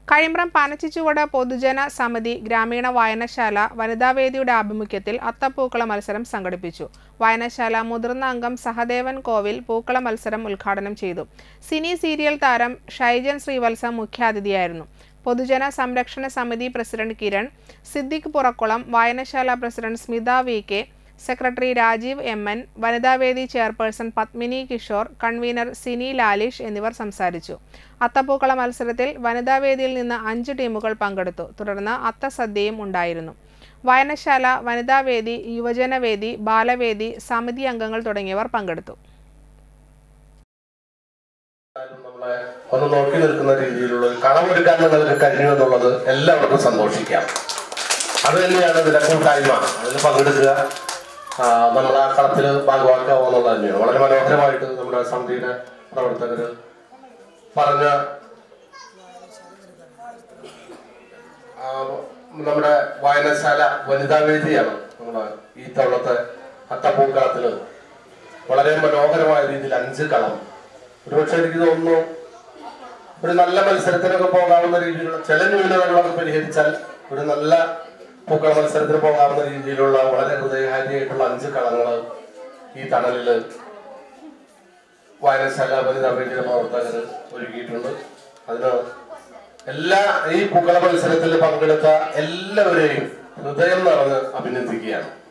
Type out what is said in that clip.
കഴിമ്പ്രം പനച്ചിച്ചുവട് പൊതുജന സമിതി ഗ്രാമീണ വായനശാല വനിതാവേദിയുടെ ആഭിമുഖ്യത്തിൽ അത്തപ്പൂക്കള മത്സരം സംഘടിപ്പിച്ചു വായനശാല മുതിർന്ന അംഗം സഹദേവൻ കോവിൽ പൂക്കള മത്സരം ഉദ്ഘാടനം ചെയ്തു സിനി സീരിയൽ താരം ഷൈജൻ ശ്രീവത്സം മുഖ്യാതിഥിയായിരുന്നു പൊതുജന സംരക്ഷണ സമിതി പ്രസിഡന്റ് കിരൺ സിദ്ദിഖ് പുറക്കുളം വായനശാല president Smitha V K secretary Rajeev M N വനിതാവേദി ചെയർപേഴ്സൺ പത്മിനി കിഷോർ കൺവീനർ സിനി ലാലിഷ് എന്നിവർ സംസാരിച്ചു അത്തപ്പൂക്കള മത്സരത്തിൽ വനിതാവേദിയിൽ നിന്ന് അഞ്ച് ടീമുകൾ പങ്കെടുത്തു തുടർന്ന് അത്തസദ്യയും ഉണ്ടായിരുന്നു വായനശാല വനിതാവേദി യുവജനവേദി ബാലവേദി സമിതി അംഗങ്ങൾ തുടങ്ങിയവർ പങ്കെടുത്തു നമ്മളെ ഒന്ന് നോക്കി നിൽക്കുന്ന രീതിയിലുള്ള ഒരു കളമെടുക്കാൻ നിങ്ങൾക്ക് കഴിഞ്ഞു എന്നുള്ളത് എല്ലാവർക്കും സന്തോഷിക്കാം അത് തന്നെയാണ് ഇതിലെ കൂട്ടായ്മ അതിൽ പങ്കെടുക്കുക ആ, നമ്മൾ ആ കളത്തിൽ ഭാഗമാക്കുക എന്നുള്ളത് തന്നെയാണ് വളരെ മനോഹരമായിട്ട് നമ്മുടെ സമിതിയുടെ പ്രവർത്തകർ പറഞ്ഞ ആ, നമ്മുടെ വായനശാല വനിതാ വേദിയാണ് നമ്മുടെ ഈ തവണത്തെ അത്തപ്പൂക്കളത്തില് വളരെ മനോഹരമായ രീതിയിൽ അഞ്ച് കളം ഒരുപക്ഷെ എനിക്ക് തോന്നുന്നു ഒരു നല്ല മത്സരത്തിനൊക്കെ പോകാവുന്ന രീതിയിലുള്ള ചില ന്യൂനതകളൊക്കെ പരിഹരിച്ചാൽ ഒരു നല്ല പൂക്കള മത്സരത്തിന് പോകാവുന്ന രീതിയിലുള്ള വളരെ ഹൃദയഹാരിയായിട്ടുള്ള അഞ്ച് കളങ്ങൾ ഈ തണലില് വായനശാല വനിതാ വേദിയുടെ പ്രവർത്തകർ ഒരുക്കിയിട്ടുണ്ട് അതിന് എല്ലാ ഈ പൂക്കള മത്സരത്തിൽ പങ്കെടുത്ത എല്ലാവരെയും ഹൃദയം നിറഞ്ഞ് അഭിനന്ദിക്കുകയാണ്